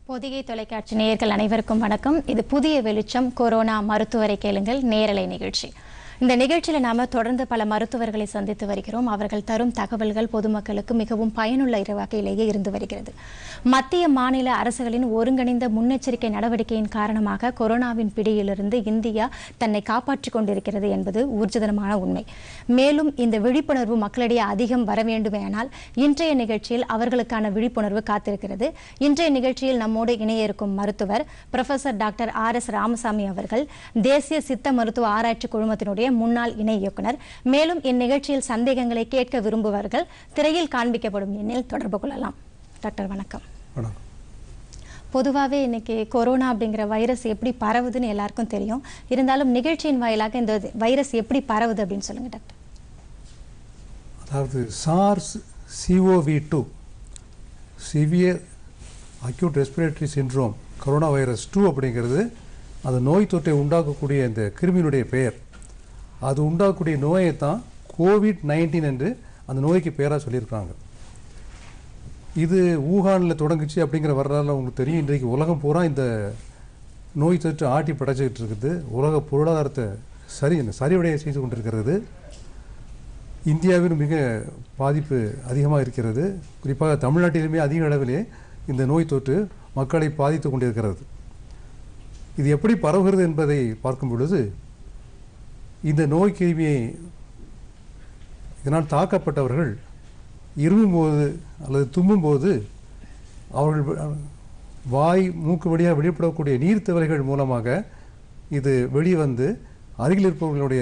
பொதிகை தொலைக்காட்சி நேயர்கள் அனைவருக்கும் வணக்கம் இது புதிய வெளிச்சம் கொரோனா மருத்துவரை கேளுங்கள் நேரலை நிகழ்ச்சி இந்த நிகழ்ச்சியில நாம தொடர்ந்து பல மருத்துவர்களை சந்தித்து வருகிறோம் அவர்கள் தரும் தகவல்கள் பொதுமக்களுக்கு மிகவும் பயனுள்ள இரு வகையிலேயே இருந்து வருகிறது மத்திய மாநில அரசுகளின் ஒருங்கிணைந்த முன்னெச்சரிக்கை நடவடிக்கையின் காரணமாக கொரோனாவின் பிடியிலிருந்து இந்தியா தன்னை காப்பாற்றிக் கொண்டிருக்கிறது என்பது ஊர்ஜிதமான உண்மை மேலும் இந்த விழிப்புணர்வு மக்களிடையே அதிகம் வர வேண்டுமேயானால் இன்றைய நிகழ்ச்சியில் அவர்களுக்கான விழிப்புணர்வு காத்திருக்கிறது இன்றைய நிகழ்ச்சியில் நம்மோடு இணைய இருக்கும் மருத்துவர் professor doctor R S Ramasamy அவர்கள் தேசிய சித்த மருத்துவ ஆராய்ச்சி குழுமத்தினுடைய முன்னாள் இணை இயக்குனர் மேலும் இந்நிகழ்ச்சியில் சந்தேகங்களை கேட்க விரும்புபவர்கள் திரையில் காண்பிக்கப்படும் எண்ணில் தொடர்பு கொள்ளலாம் டாக்டர் வணக்கம் வணக்கம் பொதுவாகவே இன்னைக்கு கொரோனா அப்படிங்கிற வைரஸ் எப்படி பரவுதுன்னு எல்லாருக்கும் தெரியும் இருந்தாலும் நிகழ்ச்சியின் வாயிலாக இந்த வைரஸ் எப்படி பரவுது அப்படின்னு சொல்லுங்க டாக்டர் அதாவது SARS CoV two severe acute respiratory syndrome corona virus two அப்படிங்கிறது அந்த நோய் தொற்றை உண்டாக்கக்கூடிய இந்த கிருமியினுடைய பெயர் அது உண்டாக்கக்கூடிய நோயை தான் கோவிட் நைன்டீன் என்று அந்த நோய்க்கு பெயராக சொல்லியிருக்காங்க இது ஊகானில் தொடங்குச்சு அப்படிங்கிற வரலாறுல உங்களுக்கு தெரியும் இன்றைக்கு உலகம் பூரா இந்த நோய் தொற்று ஆட்டி படைச்சிக்கிட்டு இருக்குது உலக பொருளாதாரத்தை சரி சரிவடைய செய்து கொண்டிருக்கிறது இந்தியாவில் மிக பாதிப்பு அதிகமாக இருக்கிறது குறிப்பாக தமிழ்நாட்டிலுமே அதிக அளவிலே இந்த நோய் தொற்று மக்களை பாதித்து கொண்டிருக்கிறது இது எப்படி பரவுகிறது என்பதை பார்க்கும் பொழுது இந்த நோய் கிருமியை இதனால் தாக்கப்பட்டவர்கள் இருமும்போது அல்லது தும்மும்போது அவர்கள் வ- வாய் மூக்கு வழியாக வெளிப்படக்கூடிய நீர்த்தவரைகள் மூலமாக இது வெளிவந்து அருகில் இருப்பவர்களுடைய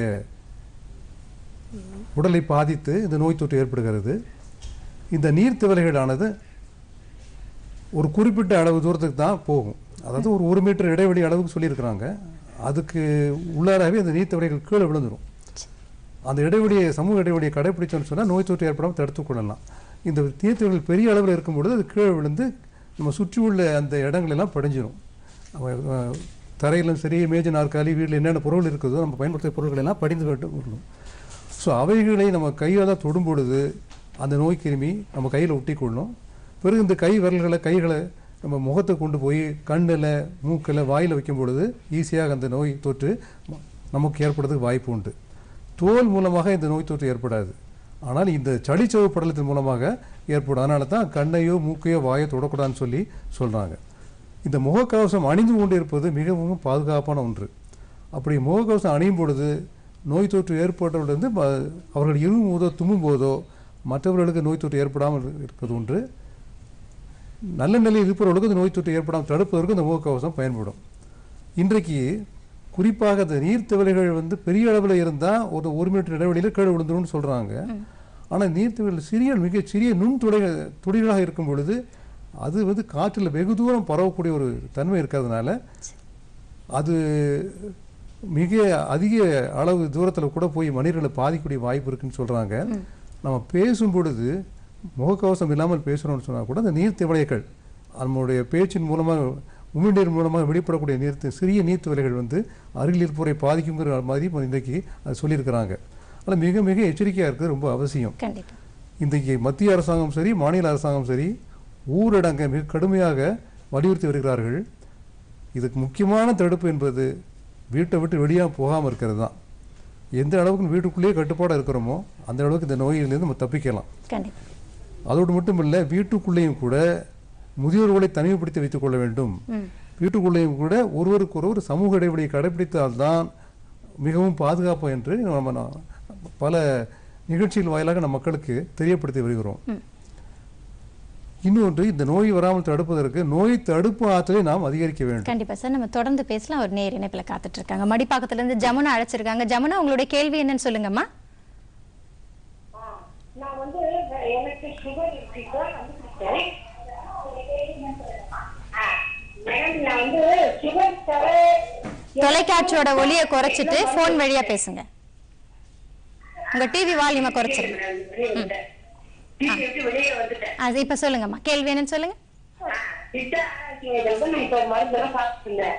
உடலை பாதித்து இந்த நோய் தொற்று ஏற்படுகிறது இந்த நீர்த்திவலைகளானது ஒரு குறிப்பிட்ட அளவு தூரத்துக்கு தான் போகும் அதாவது ஒரு ஒரு மீட்டர் இடைவெளி அளவுக்கு சொல்லியிருக்கிறாங்க அதுக்கு உள்ளாராகவே அந்த நீர்த்திவலைகள் கீழே விழுந்துடும் அந்த இடைவெளியை சமூக இடைவெளியை கடைபிடிச்சோம்னு சொன்னால் நோய் தொற்று ஏற்படாமல் தடுத்துக் கொள்ளலாம் இந்த நீர்த்திவலைகள் பெரிய அளவில் இருக்கும் பொழுது அது கீழே விழுந்து நம்ம சுற்றி உள்ள அந்த இடங்களெல்லாம் படிஞ்சிடும் தரையிலும் சரி மேஜ நாற்காலி வீட்டில் என்னென்ன பொருள் இருக்குதோ நம்ம பயன்படுத்திய பொருட்கள் எல்லாம் படிந்து விட்டு வரணும் ஸோ அவைகளை நம்ம கையால் தொடும் பொழுது அந்த நோய் கிருமி நம்ம கையில் ஒட்டிக்கொள்ளும் பிறகு இந்த கை விரல்களை கைகளை நம்ம முகத்தை கொண்டு போய் கண்ணில் மூக்கில் வாயில் வைக்கும் பொழுது ஈஸியாக அந்த நோய் தொற்று ம- நமக்கு ஏற்படுறதுக்கு வாய்ப்பு உண்டு தோல் மூலமாக இந்த நோய் தொற்று ஏற்படாது ஆனால் இந்த சளிச்சவு படலத்தின் மூலமாக ஏற்படும் அதனால தான் கண்ணையோ மூக்கையோ வாயோ தொடக்கூடாதுன்னு சொல்லி சொல்கிறாங்க இந்த முகக்கவசம் அணிந்து கொண்டு இருப்பது மிகவும் பாதுகாப்பான ஒன்று அப்படி முகக்கவசம் அணியும் பொழுது நோய் தொற்று ஏற்பட்டவர்களிருந்து ம- அவர்கள் இருமும் போதோ தும்மும் போதோ மற்றவர்களுக்கு நோய் தொற்று ஏற்படாமல் இருப்பது ஒன்று நல்ல நிலையில் இருப்பவர்களுக்கு இந்த நோய் தொற்று ஏற்படாமல் தடுப்பதற்கு இந்த முகக்கவசம் பயன்படும் இன்றைக்கு குறிப்பாக அந்த நீர்த்தவளைகள் வந்து பெரிய அளவில் இருந்தால் ஒரு ஒரு மீட்டர் இடைவெளியில் கீழே விழுந்துரும்னு சொல்கிறாங்க ஆனால் நீர்த்தவளைகள் சிறிய மிக சிறிய நுண் துளை துளிகளாக இருக்கும் பொழுது அது வந்து காற்றில் வெகு தூரம் பரவக்கூடிய ஒரு தன்மை இருக்கிறதுனால அது மிக அதிக அளவு தூரத்தில் கூட போய் மனிதர்களை பாதிக்கக்கூடிய வாய்ப்பு இருக்குன்னு சொல்கிறாங்க நம்ம பேசும் பொழுது முகக்கவசம் இல்லாமல் பேசுகிறோம்னு சொன்னால் கூட அந்த நீர்த்திவளைகள் நம்மளுடைய பேச்சின் மூலமாக உமிழ்நீர் மூலமாக வெளிப்படக்கூடிய நீர்த்து சிறிய நீர்த்திவளைகள் வந்து அருகில் இருப்போரை பாதிக்குங்கிற மாதிரி இப்ப இன்றைக்கு அது சொல்லியிருக்கிறாங்க அதனால் மிக மிக எச்சரிக்கையாக இருக்கிறது ரொம்ப அவசியம் கண்டிப்பா இன்றைக்கு மத்திய அரசாங்கம் சரி மாநில அரசாங்கம் சரி ஊரடங்கை மிக கடுமையாக வலியுறுத்தி வருகிறார்கள் இதுக்கு முக்கியமான தடுப்பு என்பது வீட்டை விட்டு வெளியாக போகாமல் இருக்கிறது தான் எந்த அளவுக்கு வீட்டுக்குள்ளேயே கட்டுப்பாடாக இருக்கிறோமோ அந்த அளவுக்கு இந்த நோயிலிருந்து நம்ம தப்பிக்கலாம் கண்டிப்பா அதோடு மட்டும் இல்லை வீட்டுக்குள்ளேயும் கூட முதியோர்களை தனிமைப்படுத்தி வைத்துக் கொள்ள வேண்டும் ம் வீட்டுக்குள்ளேயும் கூட ஒருவருக்கு ஒருவர் சமூக இடைவெளியை கடைபிடித்தால்தான் மிகவும் பாதுகாப்பு என்று நம்ம நா- பல நிகழ்ச்சிகள் வாயிலாக நம் மக்களுக்கு தெரியப்படுத்தி வருகிறோம் ம். இன்னொன்று இந்த நோய் வராமல் தடுப்பதற்கு நோய் தடுப்பு ஆற்றலை நாம் அதிகரிக்க வேண்டும் கண்டிப்பா சார் நம்ம தொடர்ந்து பேசலாம் ஒரு நேர் இணைப்புல காத்துட்டு இருக்காங்க மடிப்பாக்கத்துல இருந்து ஜமுனா அழைச்சிருக்காங்க ஜமுனா உங்களுடைய கேள்வி என்னன்னு சொல்லுங்கம்மா நான் வந்து எனக்கு சுகர் இருக்கு சார் வந்துட்டேன் மேடம் நான் வந்து சுகர் தர தொலைக்காட்சியோட ஒலியை குறைச்சிட்டு ஃபோன் வழியா பேசுங்க உங்க டிவி வால்யூமை குறைச்சிருங்க வெளியே வந்துட்டேன் அது இப்ப சொல்லுங்கம்மா கேள்வி என்னன்னு சொல்லுங்க இதான் நான் இப்ப மருந்தெல்லாம் சாப்பிட்டுருந்தேன்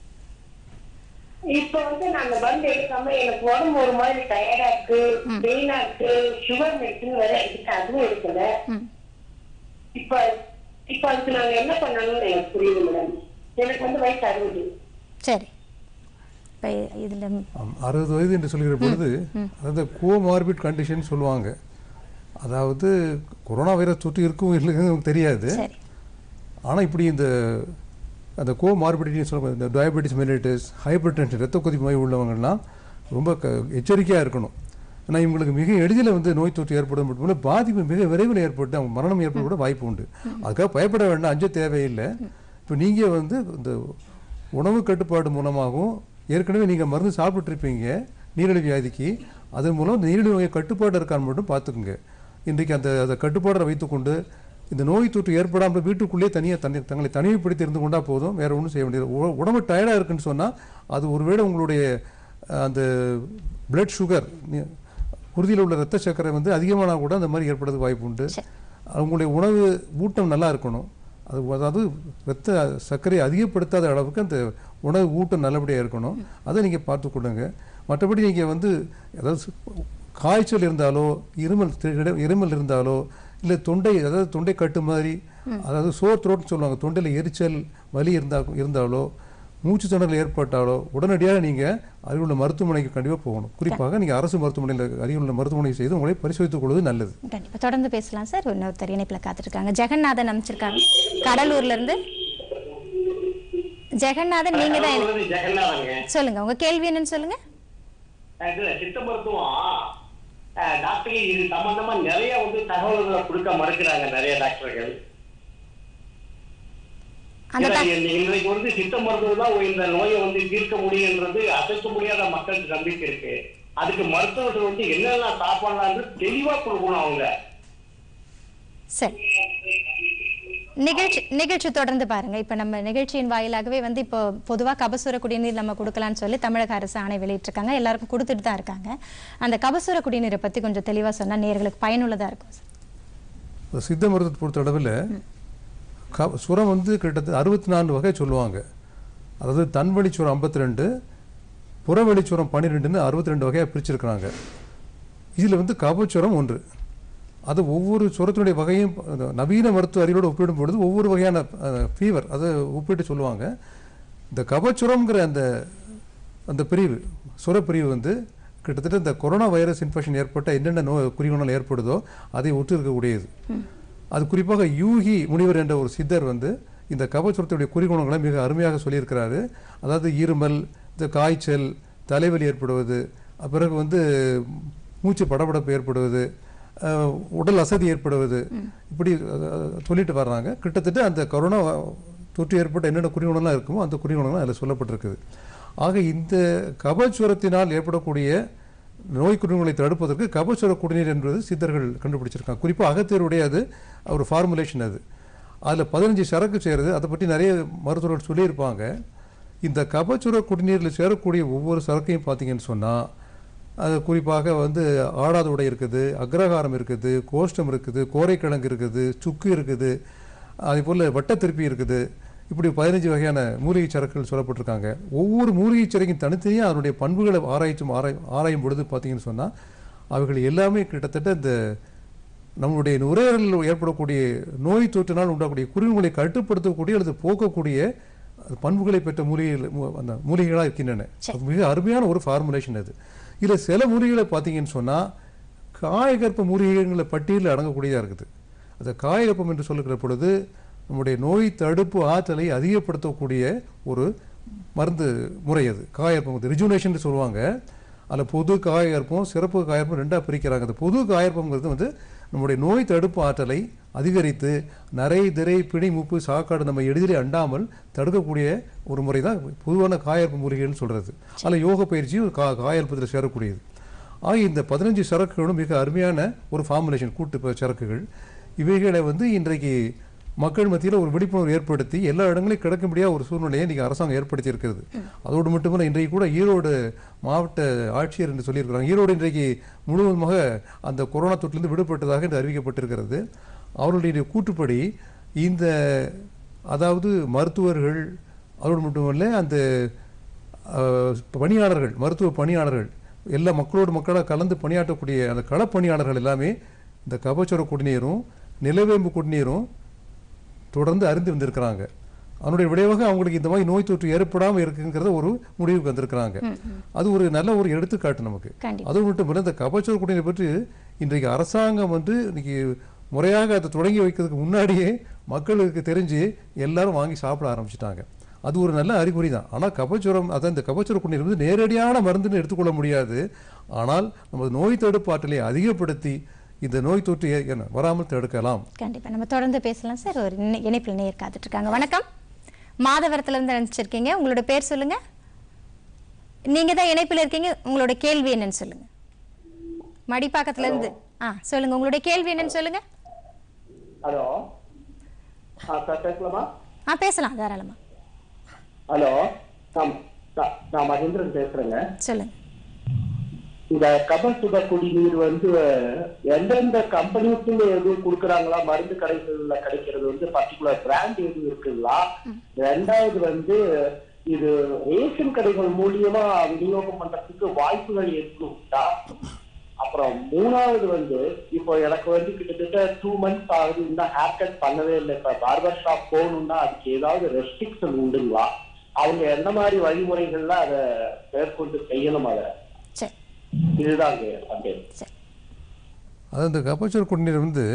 இப்ப வந்து நான் அந்த மருந்து எடுக்காம எனக்கு உடம்பு ஒரு மாதிரி டயர்டா இருக்கு பெயினா இருக்கு சுகர் மெடிசன் வேற எடுத்து அதுவும் எடுக்கல ம் இப்ப இப்ப அதுக்கு நாங்க என்ன பண்ணணும்னு எனக்கு புரியுது மேடம் எனக்கு வந்து வயசு அறுபது சரி இப்போ இதில் ஆம், அறுபது வயது என்று சொல்கிற பொழுது அதாவது கோமார்பிட் கண்டிஷன் சொல்லுவாங்க அதாவது கொரோனா வைரஸ் தொற்று இருக்கும் இல்லைன்னு நமக்கு தெரியாது சரி ஆனால் இப்படி இந்த அந்த கோமார்பிடிட்டின்னு சொல்லுவாங்க இந்த டயபெட்டிஸ் மெலிட்டிஸ் ஹைப்பர் டென்ஷன் ரத்த கொதிப்பு நோய் உள்ளவங்கலாம் ரொம்ப க எச்சரிக்கையாக இருக்கணும் ஏன்னா இவங்களுக்கு மிக எளிதில் வந்து நோய் தொற்று ஏற்படும் மட்டும் பாதிப்பு மிக விரைவில் ஏற்பட்டு அவங்க மரணம் ஏற்பட கூட வாய்ப்பு உண்டு அதுக்காக பயப்பட வேண்டாம் அஞ்ச தேவையில்லை இப்போ நீங்கள் வந்து இந்த உணவு கட்டுப்பாடு மூலமாகவும் ஏற்கனவே நீங்கள் மருந்து சாப்பிட்ருப்பீங்க நீரிழிவு வியாதிக்கு அதன் மூலம் இந்த நீரிழிவு நோயை கட்டுப்பாடு இருக்கான்னு மட்டும் பார்த்துக்குங்க இன்றைக்கு அந்த அதை கட்டுப்பாடை வைத்துக்கொண்டு இந்த நோய் தொற்று ஏற்படாமல் வீட்டுக்குள்ளேயே தனியாக தனி தங்களை தனிமைப்படுத்தி இருந்து கொண்டா போதும் வேற ஒன்றும் செய்ய வேண்டியது உ- உடம்பு டயர்டாக இருக்குன்னு சொன்னால் அது ஒருவேளை உங்களுடைய அஹ், அந்த பிளட் சுகர் குருதியில் உள்ள ரத்த சர்க்கரை வந்து அதிகமானால் கூட அந்த மாதிரி ஏற்படுறதுக்கு வாய்ப்பு உண்டு சரி. அவங்களுடைய உணவு ஊட்டம் நல்லா இருக்கணும் அது அதாவது ரத்த சர்க்கரை அதிகப்படுத்தாத அளவுக்கு அந்த உணவு ஊட்டம் நல்லபடியாக இருக்கணும் அதை நீங்கள் பார்த்துக்கொள்ளுங்க மற்றபடி நீங்கள் வந்து அதாவது சு- காய்ச்சல் இருந்தாலோ இருமல் திட- இருமல் இருந்தாலோ இல்லை தொண்டை அதாவது தொண்டை கட்டு மாதிரி அதாவது சோர் த்ரோட்னு சொல்லுவாங்க தொண்டையில் எரிச்சல் வலி இருந்தா இருந்தாலோ மூச்சு திணறல் ஏற்பட்டாலோ உடனடியாக நீங்கள் அருகிலுள்ள மருத்துவமனைக்கு கண்டிப்பாக போகணும் குறிப்பாக நீங்கள் அரசு மருத்துவமனையில் அருகிலுள்ள மருத்துவமனைக்கு செய்து உங்களை பரிசோதித்துக் கொள்வது நல்லது கண்டிப்பாக தொடர்ந்து பேசலாம் சார் இன்னொருத்தர் இணைப்பில் காத்திருக்காங்க ஜெகநாதன் அமைச்சிருக்காங்க கடலூர்ல இருந்து ஜெகநாதன் நீங்க தான் இணை- கடலூர்ல ஜெகநாதங்க சொல்லுங்க உங்க கேள்வி என்னன்னு சொல்லுங்க இது சித்த மருத்துவம் அஹ், டாக்டர் இது சம்பந்தமா நிறைய வந்து தகவல்களை கொடுக்க மறுக்கிறாங்க நிறைய டாக்டர்கள் அந்த ஏன்னா, த- இந்த- இன்றைக்கு வந்து சித்த மருத்துவம் தான் இந்த நோயை வந்து தீர்க்க முடியுன்றது அசைக்க முடியாத மக்களுக்கு நம்பிக்கை இருக்கு அதுக்கு மருத்துவர்கள் வந்து என்னெல்லாம் சாப்பிடலாம்னு தெளிவா கொடுக்கணும் அவங்க சரி நிகழ்ச்சி நிகழ்ச்சி தொடர்ந்து பாருங்க இப்ப நம்ம நிகழ்ச்சியின் வாயிலாகவே வந்து இப்போ பொதுவா கபசுர குடிநீர் நம்ம கொடுக்கலாம்னு சொல்லி தமிழக அரசு ஆணை வெளியிட்டிருக்காங்க எல்லாருக்கும் கொடுத்துட்டு தான் இருக்காங்க அந்த கபசுர குடிநீரை பத்தி கொஞ்சம் தெளிவா சொன்னா நேர்களுக்கு பயனுள்ளதா இருக்கும் சார். இந்த சித்த மருத்துவத்தை பொறுத்த அளவில் க சுரம் வந்து கிட்டத்தட்ட அறுபத்தி நான்கு வகை சொல்லுவாங்க அதாவது தன்வழி சுரம் ஐம்பத்தி ரெண்டு புறவழி சுரம் பன்னிரெண்டுன்னு அறுபத்தி ரெண்டு வகையாக பிரிச்சிருக்கிறாங்க இதில் வந்து கபச்சுரம் ஒன்று அது ஒவ்வொரு சுரத்தினுடைய வகையும் அந்த நவீன மருத்துவ அறிவோடு ஒப்பிடும் பொழுது ஒவ்வொரு வகையான ஃபீவர் அதை ஒப்பிட்டு சொல்லுவாங்க இந்த கபச்சுரம்ங்கிற அந்த அந்த பிரிவு சுரப்பிரிவு வந்து கிட்டத்தட்ட இந்த கொரோனா வைரஸ் இன்ஃபெக்ஷன் ஏற்பட்ட என்னென்ன நோய் குறிகுணங்கள் ஏற்படுதோ அதை ஒத்து இருக்கக்கூடியது அது குறிப்பாக யூகி முனிவர் என்ற ஒரு சித்தர் வந்து இந்த கபச்சுரத்துடைய குறிகுணங்களை மிக அருமையாக சொல்லியிருக்கிறாரு அதாவது இருமல் இந்த காய்ச்சல் தலைவலி ஏற்படுவது பிறகு வந்து மூச்சு படபடப்பு ஏற்படுவது அஹ், உடல் அசதி ஏற்படுவது இப்படி அஹ், சொல்லிட்டு வர்றாங்க கிட்டத்தட்ட அந்த கொரோனா தொற்று ஏற்பட்ட என்னென்ன குறிகுணம்லாம் இருக்குமோ அந்த குறிகுணங்களும் அதில் சொல்லப்பட்டிருக்குது ஆக இந்த கபச்சுரத்தினால் ஏற்படக்கூடிய நோய் குற்றங்களை தடுப்பதற்கு கபசுர குடிநீர் என்பது சித்தர்கள் கண்டுபிடிச்சிருக்காங்க குறிப்பாக அகத்தியருடைய அது ஒரு ஃபார்முலேஷன் அது அதில் பதினஞ்சு சரக்கு சேருது அதை பற்றி நிறைய மருத்துவர்கள் சொல்லியிருப்பாங்க இந்த கபச்சுர குடிநீரில் சேரக்கூடிய ஒவ்வொரு சரக்கையும் பார்த்தீங்கன்னு சொன்னால் அது குறிப்பாக வந்து ஆடாத உடை இருக்குது அக்ரகாரம் இருக்குது கோஷ்டம் இருக்குது கோரைக்கிழங்கு இருக்குது சுக்கு இருக்குது அதே போல் வட்டத்திருப்பி இருக்குது இப்படி பதினஞ்சு வகையான மூலிகை சரக்குகள் சொல்லப்பட்டிருக்காங்க ஒவ்வொரு மூலிகை சரக்கின் தனித்தனியாக அதனுடைய பண்புகளை ஆராய்ச்சும் ஆராய் ஆராயும் பொழுது பார்த்தீங்கன்னு சொன்னால் அவைகள் எல்லாமே கிட்டத்தட்ட இந்த நம்மளுடைய நுரையீரலில் ஏற்படக்கூடிய நோய் தொற்றினால் உண்டாகக்கூடிய குருவிகளை கட்டுப்படுத்தக்கூடிய அல்லது போக்கக்கூடிய அது பண்புகளை பெற்ற மூலிகைகள் மூ- அந்த மூலிகைகளாக இருக்கின்றன அது மிக அருமையான ஒரு ஃபார்முலேஷன் அது இதில் சில மூலிகைகளை பார்த்தீங்கன்னு சொன்னால் காயகற்ப மூலிகைகளை பட்டியலில் அடங்கக்கூடியதாக இருக்குது அந்த காயகற்பம் என்று சொல்லுகிற பொழுது நம்முடைய நோய் தடுப்பு ஆற்றலை அதிகப்படுத்தக்கூடிய ஒரு மருந்து முறை அது காயற்பம் ரிஜுனேஷன் சொல்லுவாங்க அதில் பொது காயற்பம் சிறப்பு காயற்பம் ரெண்டாக பிரிக்கிறாங்க அந்த பொது காயற்பங்கிறது வந்து நம்முடைய நோய் தடுப்பு ஆற்றலை அதிகரித்து நரை திரை பிணி மூப்பு சாக்காடு நம்ம எளிதில் அண்டாமல் தடுக்கக்கூடிய ஒரு முறை தான் பொதுவான காயற்பு மூலிகைன்னு சொல்கிறது அதில் யோக பயிற்சியும் கா காயற்பத்தில் சேரக்கூடியது ஆக இந்த பதினஞ்சு சரக்குகளும் மிக அருமையான ஒரு ஃபார்முலேஷன் கூட்டு ப- சரக்குகள் இவைகளை வந்து இன்றைக்கு மக்கள் மத்தியில் ஒரு விழிப்புணர்வு ஏற்படுத்தி எல்லா இடங்களையும் கிடைக்கும்படியாக ஒரு சூழ்நிலையை இன்றைக்கி அரசாங்கம் ஏற்படுத்தி இருக்கிறது அதோடு மட்டுமல்ல இன்றைக்கு கூட ஈரோடு மாவட்ட ஆட்சியர் என்று சொல்லியிருக்கிறாங்க ஈரோடு இன்றைக்கு முழுவதுமாக அந்த கொரோனா தொற்றிலிருந்து விடுபட்டதாக இன்று அறிவிக்கப்பட்டிருக்கிறது அவர்களுடைய கூற்றுப்படி இந்த அதாவது மருத்துவர்கள் அதோடு மட்டுமல்ல அந்த அஹ், பணியாளர்கள் மருத்துவ பணியாளர்கள் எல்லா மக்களோடு மக்களாக கலந்து பணியாற்றக்கூடிய அந்த களப்பணியாளர்கள் எல்லாமே இந்த கபச்சுர குடிநீரும் நிலவேம்பு குடிநீரும் தொடர்ந்து அறிந்து வந்திருக்கிறாங்க அதனுடைய விளைவாக அவங்களுக்கு இந்த மாதிரி நோய் தொற்று ஏற்படாமல் இருக்குங்கிறத ஒரு முடிவுக்கு வந்திருக்கிறாங்க அது ஒரு நல்ல ஒரு எடுத்துக்காட்டு நமக்கு கண்டிப்பா. அது மட்டும் இல்லை இந்த கபச்சுர குடிநீரை பற்றி இன்றைக்கு அரசாங்கம் வந்து இன்னைக்கு முறையாக அதை தொடங்கி வைக்கிறதுக்கு முன்னாடியே மக்களுக்கு தெரிஞ்சு எல்லாரும் வாங்கி சாப்பிட ஆரம்பிச்சிட்டாங்க அது ஒரு நல்ல அறிகுறி தான் ஆனால் கபச்சுரம் அதான் இந்த கபச்சுர குடிநீர் வந்து நேரடியான மருந்துன்னு எடுத்துக்கொள்ள முடியாது ஆனால் நமது நோய் தடுப்பு ஆற்றலை அதிகப்படுத்தி இந்த நோய் தொற்று ஏ- என்ன, வராமல் தடுக்கலாம் கண்டிப்பா நம்ம தொடர்ந்து பேசலாம் சார் ஒரு இணை- இணைப்பில் நேர் காத்துட்டு இருக்காங்க வணக்கம் மாதவரத்துல இருந்து நினைச்சிருக்கீங்க உங்களோட பேர் சொல்லுங்க நீங்க தான் இணைப்பில் இருக்கீங்க உங்களோட கேள்வி என்னன்னு சொல்லுங்க மடிப்பாக்கத்துல இருந்து ஆ சொல்லுங்க உங்களுடைய கேள்வி என்னன்னு சொல்லுங்க ஹலோ ஆ சார் பேசலாமா ஆ பேசலாம் தாராளமா ஹலோ நான் நான்- நான் மகேந்திரன் பேசுறேங்க சொல்லுங்க இந்த கபல் சுட குடிநீர் வந்து எந்தெந்த கம்பெனிஸ்ல எதுவும் கொடுக்குறாங்களா மருந்து கடைகள்ல கிடைக்கிறது வந்து பர்டிகுலர் பிராண்ட் எதுவும் இருக்குங்களா ரெண்டாவது வந்து இது ரேஷன் கடைகள் மூலியமா விநியோகம் பண்றதுக்கு வாய்ப்புகள் எதுவும் உண்டா அப்புறம் மூணாவது வந்து இப்போ எனக்கு வந்து கிட்டத்தட்ட டூ மந்த்ஸ் ஆகுது இன்னும் ஹேர் கட் பண்ணவே இல்லை இப்ப பார்பர் ஷாப் போகணும்னா அதுக்கு ஏதாவது ரெஸ்ட்ரிக்ஷன் உண்டுங்களா அவங்க எந்த மாதிரி வழிமுறைகள்ல அதை மேற்கொண்டு செய்யணும் அதை சரி இதுதான் சந்தேகம் சரி அதாவது இந்த கபச்சுர குடிநீர் வந்து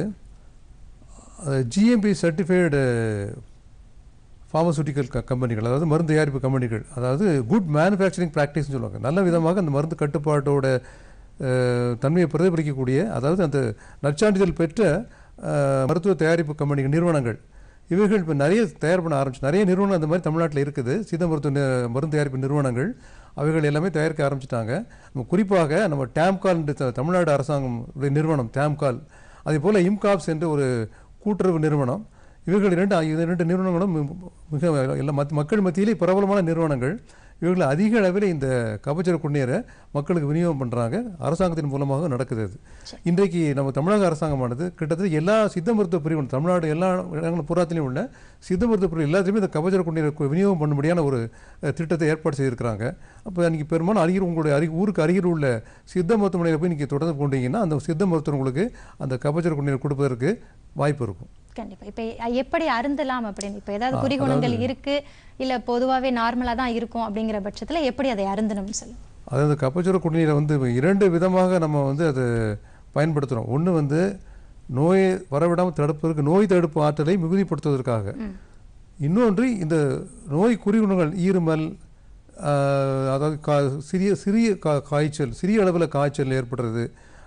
ஜிஎம்பி சர்டிஃபைடு ஃபார்மசூட்டிக்கல் கம்பெனிகள் அதாவது மருந்து தயாரிப்பு கம்பெனிகள் அதாவது குட் மேனுஃபேக்சரிங் ப்ராக்டிஸ்னு சொல்லுவாங்க நல்ல விதமாக அந்த மருந்து கட்டுப்பாட்டோட அஹ், தன்மையை பிரதிபலிக்கக்கூடிய அதாவது அந்த நற்சான்றிதழ் பெற்ற அஹ், மருத்துவ தயாரிப்பு கம்பெனிகள் நிறுவனங்கள் இவைகள் இப்போ நிறைய தயார் பண்ண ஆரம்பிச்சு நிறைய நிறுவனம் அந்த மாதிரி தமிழ்நாட்டில் இருக்குது சித்த மருத்துவ நி- மருந்து தயாரிப்பு நிறுவனங்கள் அவைகள் எல்லாமே தயாரிக்க ஆரம்பிச்சிட்டாங்க நம்ம குறிப்பாக நம்ம டேம்கால் என்ற த- தமிழ்நாடு அரசாங்கம் உடைய நிறுவனம் டேம்கால் அதே போல் இம்காப்ஸ் என்ற ஒரு கூட்டுறவு நிறுவனம் இவர்கள் இரண்டு இது இரண்டு நிறுவனங்களும் மி- மிக எல்லா மத் மக்கள் மத்தியிலே பிரபலமான நிறுவனங்கள் இவர்கள் அதிக அளவில் இந்த கபச்சுர குடிநீரை மக்களுக்கு விநியோகம் பண்ணுறாங்க அரசாங்கத்தின் மூலமாக நடக்குது அது இன்றைக்கு நம்ம தமிழக அரசாங்கமானது கிட்டத்தட்ட எல்லா சித்த மருத்துவ பிரிவு தமிழ்நாடு எல்லா இடங்களும் புறாத்திலையும் உள்ள சித்த மருத்துவ பிரிவு எல்லாத்தையுமே இந்த கபச்சுர குடிநீரை கு- விநியோகம் பண்ணும்படியான ஒரு அஹ், திட்டத்தை ஏற்பாடு செய்திருக்கிறாங்க அப்போ அன்றைக்கி பெரும்பாலும் அருகில் உங்களுடைய அருகே ஊருக்கு அருகில் உள்ள சித்த மருத்துவமனையில் போய் நீங்கள் தொடர்ந்து கொண்டீங்கன்னா அந்த சித்த மருத்துவர் உங்களுக்கு அந்த கபச்சுர குடிநீர் கொடுப்பதற்கு வாய்ப்பு இருக்கும் கண்டிப்பா இப்ப எப்படி அருந்தலாம் அப்படின்னு இப்ப ஏதாவது குறிகுணங்கள் இருக்கு இல்ல பொதுவாவே நார்மலா தான் இருக்கும் அப்படிங்கிற பட்சத்துல எப்படி அதை அருந்தணும்னு சொல்லுங்க அதாவது கபச்சுர குடிநீரை வந்து இரண்டு விதமாக நம்ம வந்து அதை பயன்படுத்துகிறோம் ஒன்று வந்து நோயை வரவிடாமல் தடுப்பதற்கு நோய் தடுப்பு ஆற்றலை மிகுதிப்படுத்துவதற்காக இன்னொன்று இந்த நோய் குறிகுணங்கள் ஈருமல் ஆஹ், அதாவது கா சிறிய சிறிய கா காய்ச்சல் சிறிய அளவில் காய்ச்சல் ஏற்படுறது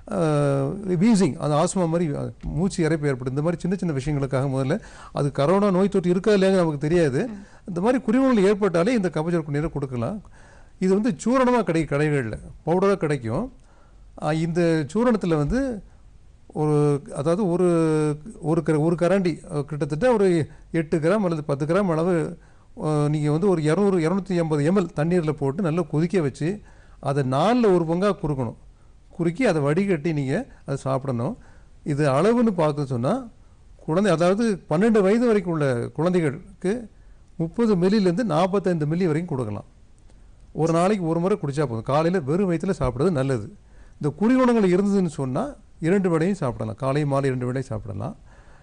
வீசிங் அது ஆஸ்மா மாதிரி அஹ், மூச்சு இறைப்பு ஏற்படுது இந்த மாதிரி சின்ன சின்ன விஷயங்களுக்காக முதல்ல அது கரோனா நோய் தொற்று இருக்கா இல்லையாங்க நமக்கு தெரியாது இந்த மாதிரி குறிகுணங்கள் ஏற்பட்டாலே இந்த கபச்சுர குடிநீரை கொடுக்கலாம் இது வந்து சூரணமாக கிடை கடைகளில் பவுடராக கிடைக்கும் ஆஹ், இந்த சூரணத்தில் வந்து ஒரு அதாவது ஒரு ஒரு க ஒரு கரண்டி அஹ், கிட்டத்தட்ட ஒரு எட்டு கிராம் அல்லது பத்து கிராம் அளவு நீங்கள் வந்து ஒரு இரநூறு இரநூத்தி எண்பது எம்எல் தண்ணீரில் போட்டு நல்லா கொதிக்க வச்சு அதை நாலில் ஒரு பங்காக குறுக்கணும் குறுக்கி அதை வடிகட்டி நீங்கள் அதை சாப்பிடணும் இது அளவுன்னு பார்க்க சொன்னால் குழந்தை அதாவது பன்னெண்டு வயது வரைக்கும் உள்ள குழந்தைகளுக்கு முப்பது மில்லிலேருந்து நாற்பத்தைந்து மில்லி வரைக்கும் கொடுக்கலாம் ஒரு நாளைக்கு ஒரு முறை குடிச்சா போதும் காலையில் வெறும் வயிற்றில் சாப்பிட்றது நல்லது இந்த குறிகுணங்கள் இருந்ததுன்னு சொன்னால் இரண்டு வேளையும் சாப்பிடலாம் காலை மாலை இரண்டு வேளையும் சாப்பிடலாம்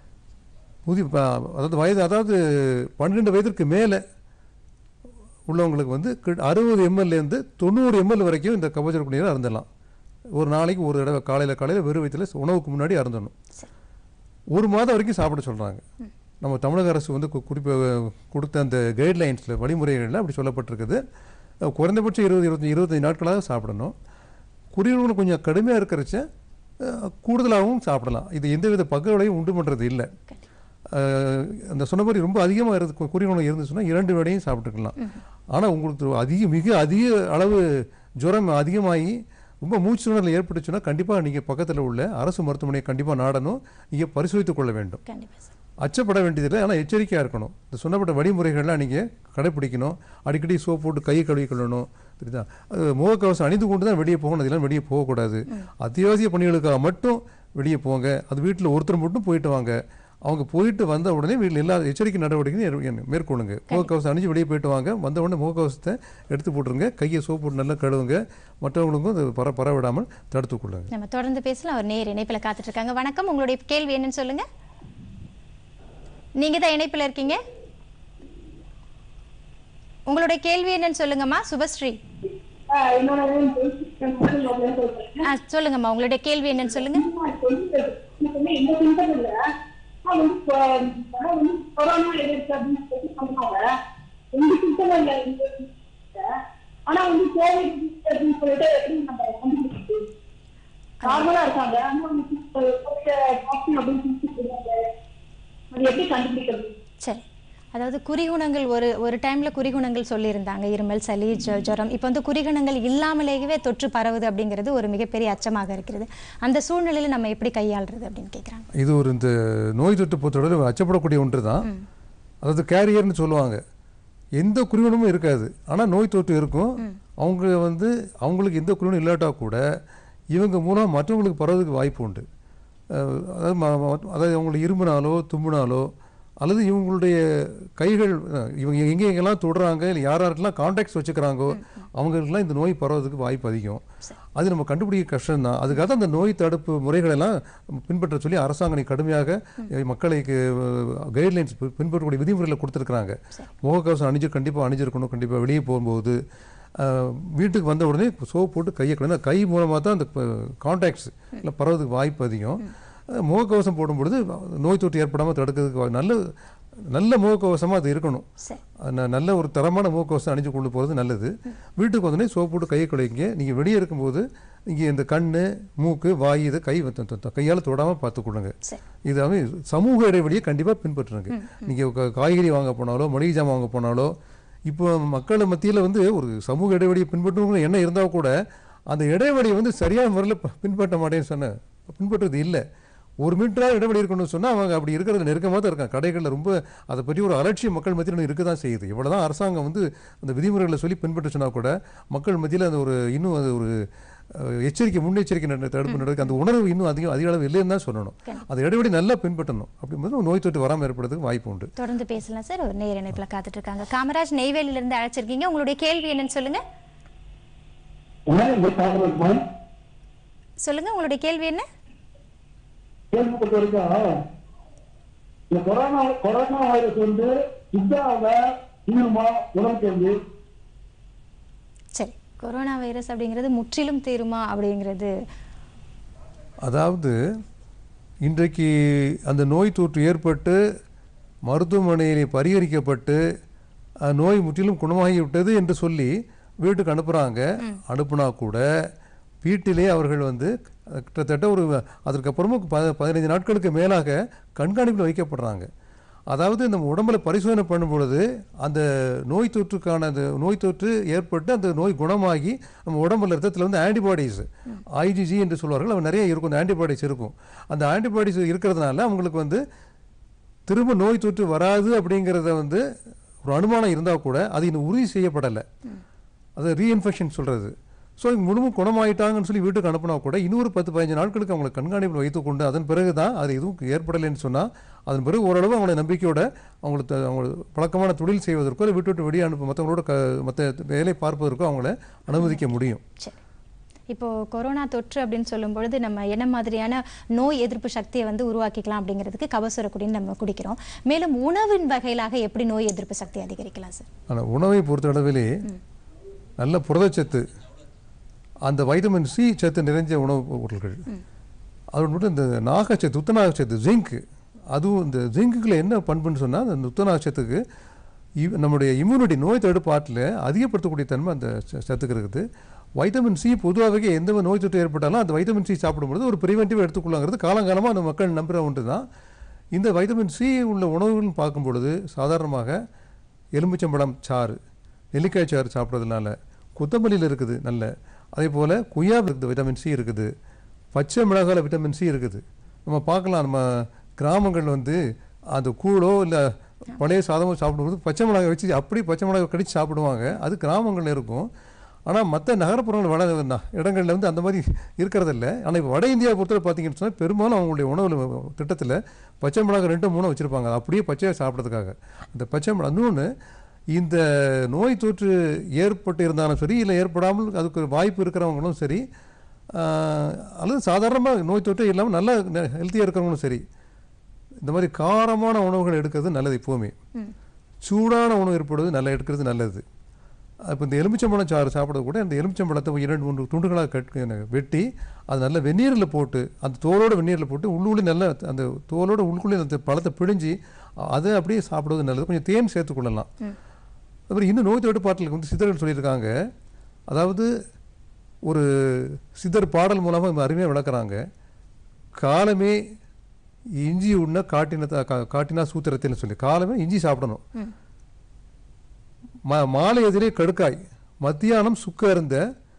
புதி ப- அதாவது வயது அதாவது பன்னிரெண்டு வயதிற்கு மேலே உள்ளவங்களுக்கு வந்து கிட்ட- அறுபது எம்எல்லேருந்து தொண்ணூறு எம்எல் வரைக்கும் இந்த கபசுர குடிநீரை அருந்தலாம் ஒரு நாளைக்கு ஒரு தடவை காலையில் காலையில் வெறும் வயிற்றில் உணவுக்கு முன்னாடி அருந்தணும் ஒரு மாதம் வரைக்கும் சாப்பிட சொல்கிறாங்க நம்ம தமிழக அரசு வந்து கு- குறிப்ப கொடுத்த அந்த கைட்லைன்ஸில் வழிமுறைகளில் அப்படி சொல்லப்பட்டிருக்குது அஹ் குறைந்தபட்சம் இருபது இருபத்தஞ்சி இருபத்தஞ்சி நாட்களாக சாப்பிடணும் குறியீடுகள் கொஞ்சம் கடுமையாக இருக்கிறச்ச அஹ், கூடுதலாகவும் சாப்பிடலாம் இது எந்தவித பக்க விளைவும் உண்டு பண்ணுறது இல்லை அஹ், அந்த சொன்ன மாதிரி ரொம்ப அதிகமாக இருந்து குறியீடுகள் இருந்துச்சுன்னா இரண்டு வேளையும் சாப்பிட்டுக்கலாம் ஆனால் உங்களுக்கு அதிக மிக அதிக அளவு ஜுரம் அதிகமாகி ரொம்ப மூச்சு திணறல் ஏற்பட்டுச்சுன்னா கண்டிப்பாக நீங்கள் பக்கத்தில் உள்ள அரசு மருத்துவமனையை கண்டிப்பாக நாடணும் நீங்கள் பரிசோதித்துக் கொள்ள வேண்டும் கண்டிப்பா சார் அச்சப்பட வேண்டியதில்லை ஆனால் எச்சரிக்கையாக இருக்கணும் இந்த சொன்னப்பட்ட வழிமுறைகள்லாம் நீங்கள் கடைப்பிடிக்கணும் அடிக்கடி சோப் போட்டு கையை கழுவி கொள்ளணும் புரியுதா அது முகக்கவசம் அணிந்து கொண்டு தான் வெளியே போகணும் அதெல்லாம் வெளியே போகக்கூடாது அத்தியாவசிய பணிகளுக்காக மட்டும் வெளியே போங்க அது வீட்டில் ஒருத்தர் மட்டும் போயிட்டு வாங்க அவங்க போயிட்டு வந்த உடனே வீட்டில் எல்லா எச்சரிக்கை நடவடிக்கையும் மேற்கொள்ளுங்க முகக்கவசம் அணிஞ்சு வெளியே போயிட்டு வாங்க வந்த உடனே முகக்கவசத்தை எடுத்து போட்டுருங்க கையை சோப் போட்டு நல்லா கழுவுங்க மற்றவங்களுக்கும் அது பர பரவிடாமல் தடுத்துக் கொள்ளுங்க நம்ம தொடர்ந்து பேசலாம் ஒரு நேர் இணைப்பில் காத்துட்டு இருக்காங்க வணக்கம் உங்களுடைய கேள்வி என்னன்னு சொல்லுங்க நீங்க தான் இணைப்புல இருக்கீங்க உங்களுடைய கேள்வி என்னன்னு சொல்லுங்கம்மா சுபஸ்ரீ ஆஹ் என்னோட name ஜெயஸ்ரீ. நான் முதல்ல சொல்றேன். ஆ சொல்லுங்கம்மா உங்களுடைய கேள்வி என்னன்னு சொல்லுங்க எனக்கு வந்து எந்த symptom இல்ல. ஆனா வந்து கொ- ஆனா வந்து கொரோனா இருக்கு அப்படின்னு சொல்லி சொன்னாங்க. எந்த symptom இல்ல இந்த இதுல. ஆனா வந்து கோவிட் அப்படின்னு சொல்லிட்டு எப்படி நம்ம கண்டுபிடிக்கிறது? நார்மலா இருக்காங்க ஆனா வந்து கோவிட் பாசிட்டிவ் அப்படின்னு சொல்லி சொல்றாங்க. அது எப்படி கண்டுபிடிக்கிறது சரி அதாவது குறிகுணங்கள் ஒரு ஒரு டைம்ல குறிகுணங்கள் சொல்லியிருந்தாங்க இருமல் சளி ஜ- ஜுரம் இப்போ வந்து குறிகுணங்கள் இல்லாமலேயே தொற்று பரவுது அப்படிங்கிறது ஒரு மிகப்பெரிய அச்சமாக இருக்கிறது அந்த சூழ்நிலையில நம்ம எப்படி கையாளுறது அப்படின்னு கேக்குறாங்க இது ஒரு இந்த நோய் தொற்று பொறுத்தவரை அச்சப்படக்கூடிய ஒன்று தான் அதாவது கேரியர்னு சொல்லுவாங்க எந்த குறிகுணமும் இருக்காது ஆனால் நோய் தொற்று இருக்கும் அவங்க வந்து அவங்களுக்கு எந்த குறிகுணம் இல்லாட்டா கூட இவங்க மூலம் மற்றவங்களுக்கு பரவதுக்கு வாய்ப்பு உண்டு அஹ் அதாவது ம- ம- அதாவது அவங்களுக்கு இருமுனாலோ தும்முனாலோ அல்லது இவங்களுடைய கைகள் அஹ் இவங்க எங்கே எங்கெல்லாம் தொடுறாங்க இல்லை யார் யாருக்கெல்லாம் கான்டாக்ட்ஸ் வச்சுக்கிறாங்கோ அவங்களுக்கெல்லாம் இந்த நோய் பரவதுக்கு வாய்ப்பு அதிகம் அது நம்ம கண்டுபிடிக்க கஷ்டம் தான் அதுக்காக தான் அந்த நோய் தடுப்பு முறைகளெல்லாம் பின்பற்ற சொல்லி அரசாங்கம் இன்னைக்கு கடுமையாக அஹ், மக்களுக்கு கைட்லைன்ஸ் பின்பற்றக்கூடிய விதிமுறைகளை கொடுத்துருக்குறாங்க முகக்கவசம் அணிஞ்சு கண்டிப்பாக அணிஞ்சிருக்கணும் கண்டிப்பாக வெளியே போகும்போது அஹ், வீட்டுக்கு வந்த உடனே சோப் போட்டு கையை கழுவினா கை மூலமாக தான் அந்த கான்டாக்ட்ஸ் இல்லை பரவதுக்கு வாய்ப்பு அதிகம் அஹ், முகக்கவசம் போடும்பொழுது நோய் தொற்று ஏற்படாமல் தடுக்கிறதுக்கு வா- நல்ல நல்ல முகக்கவசமாக அது இருக்கணும் சரி ந- நல்ல ஒரு தரமான முகக்கவசம் அணிஞ்சு கொண்டு போகிறது நல்லது வீட்டுக்கு வந்தோடனே சோப்பு போட்டு கையை கழுவிங்க நீங்கள் வெளியே இருக்கும்போது இங்கே இந்த கண் மூக்கு வாய் இதை கை கையால் தொடாமல் பார்த்துக்கொள்ளுங்க சரி இதாவே சமூக இடைவெளியை கண்டிப்பாக பின்பற்றுங்க நீங்கள் காய்கறி வாங்க போனாலோ மளிகை ஜாமான் வாங்க போனாலோ இப்போ மக்கள் மத்தியில் வந்து ஒரு சமூக இடைவெளியை பின்பற்றணுங்கிற எண்ணம் இருந்தால் கூட அந்த இடைவெளியை வந்து சரியான முறையில் ப- பின்பற்ற மாட்டேன்னு சொன்ன பின்பற்றுறது இல்லை ஒரு மீட்டராக இடைவெளி இருக்கணும்னு சொன்னால் அவங்க அப்படி இருக்கிறது நெருக்கமாக தான் இருக்காங்க கடைகளில் ரொம்ப அதை பற்றி ஒரு அலட்சியம் மக்கள் மத்தியில் இருக்க தான் செய்யுது இவ்வளோ தான் அரசாங்கம் வந்து அந்த விதிமுறைகளை சொல்லி பின்பற்ற சொன்னால் கூட மக்கள் மத்தியில் அந்த ஒரு இன்னும் அது ஒரு அஹ், எச்சரிக்கை முன்னெச்சரிக்கை நட- தடுப்பு நடக்கு அந்த உணர்வு இன்னும் அதிகம் அதிக அளவு இல்லைன்னு தான் சொல்லணும் அந்த இடைவெளி நல்லா பின்பற்றணும் அப்படிங்கும்போது நோய் தொற்று வராமல் ஏற்படுறதுக்கு வாய்ப்பு உண்டு தொடர்ந்து பேசலாம் சார் ஒரு நேர் இணைப்புல காத்துட்டு இருக்காங்க காமராஜ் நெய்வேலியில இருந்து அழைச்சிருக்கீங்க உங்களுடைய கேள்வி என்னன்னு சொல்லுங்க என்ன இந்த காரணம் சொல்லுங்க உங்களுடைய கேள்வி என்ன கேள்வி பொறுத்த வரைக்கும் இந்த கொரோனா கொரோனா வைரஸ் வந்து இந்தியாவில தீருமா உடம்பு சேர்ந்து சரி கொரோனா வைரஸ் அப்படிங்கிறது முற்றிலும் தீருமா அப்படிங்கிறது அதாவது இன்றைக்கு அந்த நோய் தொற்று ஏற்பட்டு மருத்துவமனையில் பரிகரிக்கப்பட்டு அஹ், நோய் முற்றிலும் குணமாகிவிட்டது என்று சொல்லி வீட்டுக்கு அனுப்புகிறாங்க அனுப்புனா கூட வீட்டிலே அவர்கள் வந்து அஹ், கிட்டத்தட்ட ஒரு அதற்கப்புறமும் ப பதினைந்து நாட்களுக்கு மேலாக கண்காணிப்பில் வைக்கப்படுறாங்க அதாவது நம்ம உடம்புல பரிசோதனை பண்ணும் பொழுது அந்த நோய் தொற்றுக்கான அந்த நோய் தொற்று ஏற்பட்டு அந்த நோய் குணமாகி நம்ம உடம்புல ரத்தத்தில் வந்து ஆன்டிபாடிஸ் ஐஜிஜி என்று சொல்வார்கள் அவன் நிறைய இருக்கும் அந்த ஆன்டிபாடிஸ் இருக்கும் அந்த ஆன்டிபாடிஸ் இருக்கிறதுனால அவங்களுக்கு வந்து திரும்ப நோய் தொற்று வராது அப்படிங்கிறத வந்து ஒரு அனுமானம் இருந்தால் கூட அது இன்னும் உறுதி செய்யப்படலை அது ரீஇன்ஃபெக்ஷன் சொல்கிறது ஸோ இவங்க முழுமும் குணமாயிட்டாங்கன்னு சொல்லி வீட்டுக்கு அனுப்புனா கூட இன்னொரு பத்து பதினஞ்சு நாட்களுக்கு அவங்களை கண்காணிப்பில் வைத்துக்கொண்டு அதன் பிறகு தான் அது எதுவும் ஏற்படலைன்னு சொன்னால் அதன் பிறகு ஓரளவு அவங்கள நம்பிக்கையோட அவங்களுக்கு த- அவங்க பழக்கமான தொழில் செய்வதற்கோ இல்லை விட்டு விட்டு வெளியே அனுப்ப மற்றவங்களோட க மற்ற வேலை பார்ப்பதற்கோ அவங்கள அனுமதிக்க முடியும் சரி இப்போ கொரோனா தொற்று அப்படின்னு சொல்லும் பொழுது நம்ம என்ன மாதிரியான நோய் எதிர்ப்பு சக்தியை வந்து உருவாக்கிக்கலாம் அப்படிங்கிறதுக்கு கபசுர குடின்னு நம்ம குடிக்கிறோம் மேலும் உணவின் வகையிலாக எப்படி நோய் எதிர்ப்பு சக்தி அதிகரிக்கலாம் சார் ஆனால் உணவை பொறுத்தளவிலே நல்ல புரதச்சத்து அந்த வைட்டமின் சி சத்து நிறைஞ்ச உணவுப் பொருட்கள் அதோட மட்டும் இந்த நாகச்சத்து துத்தநாகச்சத்து ஜிங்க் அதுவும் இந்த ஜிங்க்குல என்ன பண்புன்னு சொன்னால் அந்த துத்தநாகச்சத்துக்கு இவ்- நம்முடைய இம்யூனிட்டி நோய் தடுப்பு ஆற்றலை அதிகப்படுத்தக்கூடிய தன்மை அந்த ச- சத்துக்கு இருக்குது வைட்டமின் சி பொதுவாகவே எந்த ஒரு நோய் தொற்று ஏற்பட்டாலும் அந்த வைட்டமின் சி சாப்பிடும்பொழுது ஒரு ப்ரிவென்டிவ் எடுத்துக்கொள்ளாங்கிறது காலங்காலமாக அந்த மக்கள் நம்புகிற ஒன்று தான் இந்த வைட்டமின் சி உள்ள உணவுகள்னு பார்க்கும் பொழுது சாதாரணமாக எலுமிச்சம்பழம் சாறு நெல்லிக்காய் சாறு சாப்பிட்றதுனால கொத்தமல்லியில் இருக்குது நல்ல அதே போல் குய்யாவில் இருக்குது விட்டமின் சி இருக்குது பச்சை மிளகாயில் விட்டமின் சி இருக்குது நம்ம பார்க்கலாம் நம்ம கிராமங்கள் வந்து அந்த கூழோ இல்லை பழைய சாதமோ சாப்பிடும்போது பச்சை மிளகாய் வச்சு அப்படி பச்சை மிளகாய் கடிச்சு சாப்பிடுவாங்க அது கிராமங்களில் இருக்கும் ஆனால் மற்ற நகரப்புறங்கள் வட ந- இடங்கள்ல வந்து அந்த மாதிரி இருக்கிறதில்ல ஆனால் இப்போ வட இந்தியாவை பொறுத்தவரை பார்த்தீங்கன்னு சொன்னால் பெரும்பாலும் அவங்களுடைய உணவு திட்டத்தில் பச்சை மிளகாய் ரெண்டு மூணு வச்சுருப்பாங்க அப்படியே பச்சையாக சாப்பிட்றதுக்காக அந்த பச்சை மிளகாய் இன்னொன்று இந்த நோய் தொற்று ஏற்பட்டு இருந்தாலும் சரி இல்லை ஏற்படாமல் அதுக்கு ஒரு வாய்ப்பு இருக்கிறவங்களும் சரி ஆஹ், அல்லது சாதாரணமாக நோய் தொற்று இல்லாமல் நல்லா ஹெல்த்தியாக இருக்கிறவங்களும் சரி இந்த மாதிரி காரமான உணவுகள் எடுக்கிறது நல்லது எப்போவுமே சூடான உணவு ஏற்படுவது நல்லா எடுக்கிறது நல்லது இப்போ இந்த எலுமிச்சம்பழம் சாறு சாப்பிட்றது கூட இந்த எலுமிச்சம்பழத்தை ஒரு இரண்டு மூன்று துண்டுகளாக கட் வெட்டி அது நல்ல வெந்நீரில் போட்டு அந்த தோலோட வெந்நீரில் போட்டு உள்ளுள்ளே நல்ல அந்த தோலோட உள்ளுக்குள்ளே அந்த பழத்தை பிழிஞ்சு அதை அப்படியே சாப்பிடுவது நல்லது கொஞ்சம் தேன் சேர்த்துக்கொள்ளலாம் அப்புறம் இன்னும் நோய் தடுப்பாற்றலுக்கு வந்து சித்தர்கள் சொல்லியிருக்காங்க அதாவது ஒரு சித்தர் பாடல் மூலமாக அருமையாக விளக்குறாங்க காலமே இஞ்சி உண்ண காட்டின த- கா- காட்டினா சூத்திரத்தின்னு சொல்லி காலமே இஞ்சி சாப்பிடணும் மா மாலை எதிரே கடுக்காய் மத்தியானம் சுக்க அருந்த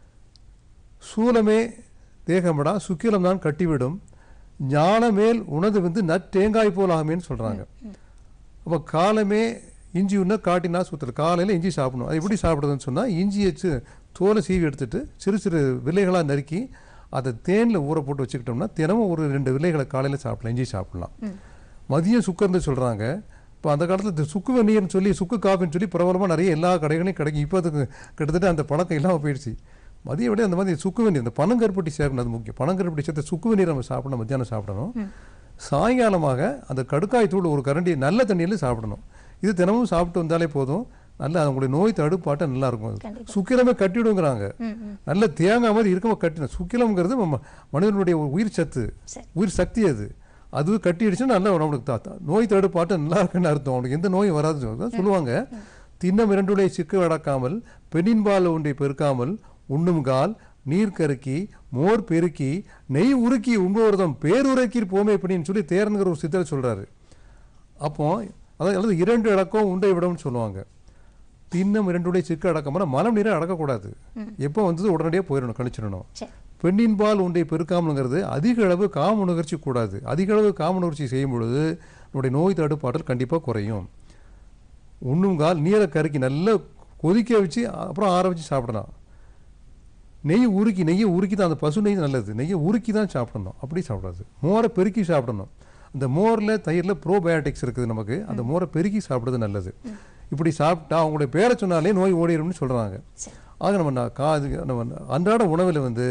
சூலமே தேகமடா சுக்கிலம் தான் கட்டிவிடும் ஞானமேல் உனது வந்து நற்றேங்காய் போல் ஆகுமேன்னு சொல்கிறாங்க அப்போ காலமே இஞ்சி உண்ண காட்டினா சுத்தல் காலையில் இஞ்சி சாப்பிடணும் அது எப்படி சாப்பிடுறதுன்னு சொன்னால் இஞ்சியை சி- தோலை சீவி எடுத்துட்டு சிறு சிறு வில்லைகளாக நறுக்கி அதை தேனில் ஊற போட்டு வச்சுக்கிட்டோம்னா தினமும் ஒரு ரெண்டு வில்லைகளை காலையில் சாப்பிடலாம் இஞ்சி சாப்பிடலாம் மதியம் சுக்கர்னு சொல்கிறாங்க இப்போ அந்த காலத்தில் இந்த சுக்கு வெந்நீர்னு சொல்லி சுக்கு காஃபின்னு சொல்லி பிரபலமாக நிறைய எல்லா கடைகளையும் கிடைக்கும் இப்போ அதுக்கு கிட்டத்தட்ட அந்த பழக்கம் இல்லாமல் போயிடுச்சு மதியம் விட அந்த மாதிரி சுக்கு வெந்நீர் இந்த பனங்கருப்பட்டி சேர்க்கணும் அது முக்கியம் பனங்கருப்பட்டி சேர்த்து சுக்கு வெந்நீர் நம்ம சாப்பிடணும் மத்தியானம் சாப்பிடணும் சாயங்காலமாக அந்த கடுக்காய் தூள் ஒரு கரண்டி நல்ல தண்ணியில் சாப்பிடணும் இது தினமும் சாப்பிட்டு வந்தாலே போதும் நல்ல அவங்களுடைய நோய் தடுப்பாட்ட நல்லா இருக்கும் அது. சுக்கிலமே கட்டிடுங்கிறாங்க நல்ல தேங்காய் மாதிரி இருக்கமா கட்டிடும் சுக்கிலம்ங்கிறது ம- மனிதனுடைய ஒரு உயிர் சத்து சரி. உயிர் சக்தி அது அது கட்டிடுச்சுன்னா நல்லா நம்மளுக்கு தா- தா- நோய் தடுப்பாட்டு நல்லா இருக்குன்னு அர்த்தம் அவனுக்கு எந்த நோயும் வராதுன்னு சொல்லுவாங்க. சொல்லுவாங்க தின்னம் இரண்டுடைய சிக்கு அடக்காமல் பெண்ணின்பால் ஒன்றை பெருக்காமல் உண்ணும் கால் நீர் கருக்கி மோர் பெருக்கி நெய் உருக்கி உண்பவர்தம் பேருரைக்கீர் போமே அப்படின்னு சொல்லி தேர்ந்துங்கிற ஒரு சித்தர் சொல்றாரு அப்போ அதாவது அல்லது இரண்டு அடக்கம் உண்டை விடம்னு சொல்லுவாங்க தின்னம் இரண்டுடைய சிக்கு அடக்கம்னா மலம் நீரை அடக்கக்கூடாது எப்போ வந்தது உடனடியாக போயிடணும் கழிச்சிடணும் சரி பெண்ணின்பால் ஒன்றை பெருக்காமலுங்கிறது அதிக அளவு காம உணர்ச்சி கூடாது அதிக அளவு காம உணர்ச்சி செய்யும் பொழுது நம்முடைய நோய் தடுப்பாற்றல் கண்டிப்பாக குறையும் உண்ணுங்கால் நீரை கருக்கி நல்லா கொதிக்க வச்சு அப்புறம் ஆற வச்சு சாப்பிடலாம் நெய் உருக்கி நெய்யை உருக்கி தான் அந்த பசு நெய் நல்லது நெய்யை உருக்கி தான் சாப்பிடணும் அப்படி சாப்பிடாது மோரை பெருக்கி சாப்பிடணும் அந்த மோரில் தயிரில் ப்ரோபயோட்டிக்ஸ் இருக்குது நமக்கு அந்த மோரை பெருக்கி சாப்பிடுறது நல்லது இப்படி சாப்பிட்டா அவங்களுடைய பேரை சொன்னாலே நோய் ஓடிடும்னு சொல்கிறாங்க சரி. ஆக நம்ம நா- கா இது நம்ம அன்றாட உணவில் வந்து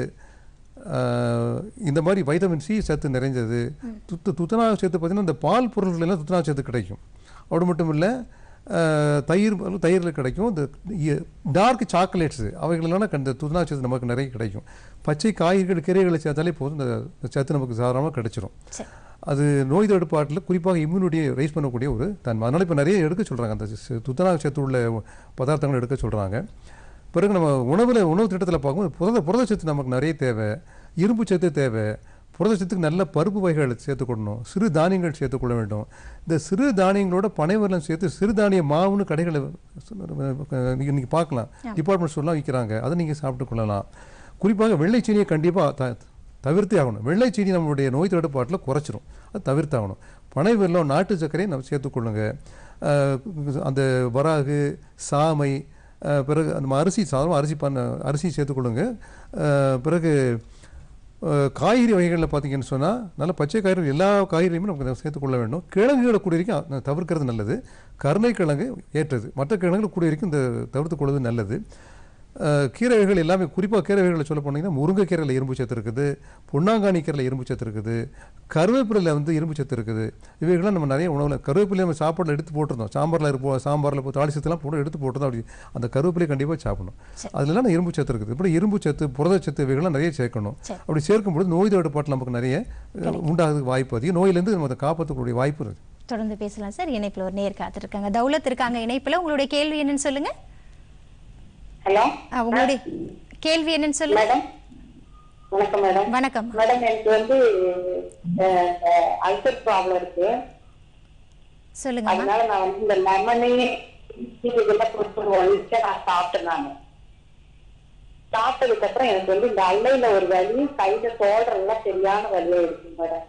ஆஹ், இந்த மாதிரி வைட்டமின் சி சத்து நிறைஞ்சது துத்து துத்தநாக சத்து பார்த்தீங்கன்னா இந்த பால் பொருள்கள் எல்லாம் துத்தநாக சத்து கிடைக்கும் அது மட்டும் இல்லை தயிர் தயிரில் கிடைக்கும் இந்த டார்க் சாக்லேட்ஸு அவைகளெல்லாம் இந்த துத்தநாக சத்து நமக்கு நிறைய கிடைக்கும் பச்சை காய்கறிகள் கீரைகளை சேர்த்தாலே போதும் இந்த இந்த சத்து நமக்கு சாதாரணமாக கிடைச்சிரும் சரி அது நோய் தடுப்பாட்டில் குறிப்பாக இம்யூனிட்டியை ரைஸ் பண்ணக்கூடிய ஒரு தன்மை அதனால் இப்போ நிறைய எடுக்க சொல்கிறாங்க அந்த சி- துத்தநாக சத்து உள்ள பதார்த்தங்கள் எடுக்க சொல்கிறாங்க பிறகு நம்ம உணவில் உணவு திட்டத்தில் பார்க்கும்போது புரத புரதச்சத்து நமக்கு நிறைய தேவை இரும்பு சத்து தேவை புரதச்சத்துக்கு நல்ல பருப்பு வகைகள் சேர்த்துக்கொள்ளணும் சிறு தானியங்கள் சேர்த்துக்கொள்ள வேண்டும் இந்த சிறு தானியங்களோட பனைவரலம் சேர்த்து சிறுதானிய மாவுன்னு கடைகளை நீங்கள் நீங்கள் பார்க்கலாம் டிபார்ட்மெண்ட் ஸ்டோர்லாம் விற்கிறாங்க அதை நீங்கள் சாப்பிட்டு கொள்ளலாம் குறிப்பாக வெள்ளை சீனியை கண்டிப்பாக த தவிர்த்தே ஆகணும் வெள்ளை சீனி நம்மளுடைய நோய் தடுப்பாட்டில் குறைச்சிரும் அது தவிர்த்தாகணும் பனை வெல்லம் நாட்டு சர்க்கரையை நம்ம சேர்த்துக்கொள்ளுங்க அஹ் அந்த வராகு சாமை அஹ் பிறகு அந்த அரிசி சாதாரண அரிசி பண்ண அரிசி சேர்த்துக்கொள்ளுங்க அஹ் பிறகு அஹ் காய்கறி வகைகளில் பார்த்தீங்கன்னு சொன்னால் நல்ல பச்சை காய்கறி எல்லா காய்கறியுமே நமக்கு சேர்த்துக்கொள்ள வேண்டும் கிழங்குகளை கூடிய வரைக்கும் அ- தவிர்க்கிறது நல்லது கருணைக்கிழங்கு ஏற்றது மற்ற கிழங்குகள் கூடிய வரைக்கும் இந்த தவிர்த்துக் கொள்வது நல்லது அஹ் கீரை வகைகள் எல்லாமே குறிப்பாக கீரை வகைகளை சொல்ல போனீங்கன்னா முருங்கைக்கீரையில் இரும்பு சத்து இருக்குது பொன்னாங்கானி கீரையில் இரும்பு சத்து இருக்குது கருவேப்பிலையில் வந்து இரும்பு சத்து இருக்குது இவைகள்லாம் நம்ம நிறைய உணவில் கருவேப்பிலை நம்ம சாப்பாட்டில் எடுத்து போட்டிருந்தோம் சாம்பாரில் இருப்போம் சாம்பாரில் இப்போ தாளி சத்துலாம் போட்டு எடுத்து போட்டிருந்தோம் அப்படி அந்த கருவேப்பிலை கண்டிப்பாக சாப்பிடணும் அதுலலாம் இரும்பு சத்து இருக்குது இப்படி இரும்பு சத்து புரதச்சத்து இவைகள்லாம் நிறைய சேர்க்கணும் சரி. அப்படி சேர்க்கும் பொழுது நோய் தடுப்பாட்டில் நமக்கு நிறைய அஹ், உண்டாகிறதுக்கு வாய்ப்பு அதிகம் நோயிலேருந்து நம்ம அதை காப்பாற்றக்கூடிய வாய்ப்பு இருக்குது தொடர்ந்து பேசலாம் சார் இணைப்புல ஒரு நேர் காத்திருக்காங்க தௌலத் இருக்காங்க இணைப்புல உங்களுடைய கேள்வி என்னன்னு சொல்லுங்க ஹலோ ஆ, உங்களுடைய கேள்வி என்னன்னு சொல்லுங்க மேடம் வணக்கம் மேடம் வணக்கம் மேடம் எனக்கு வந்து அல்சர் ப்ராப்ளம் இருக்கு சொல்லுங்க அதனால நான் வந்து இந்த லெமனு இதெல்லாம் போட்டு ஒழிச்சு நான் சாப்பிட்டேன் நான் சாப்பிட்டதுக்கு அப்புறம் எனக்கு வந்து இந்த அல்லையில ஒரு வலி கையில தோல்றெல்லாம் சரியான வலியா இருக்கு மேடம்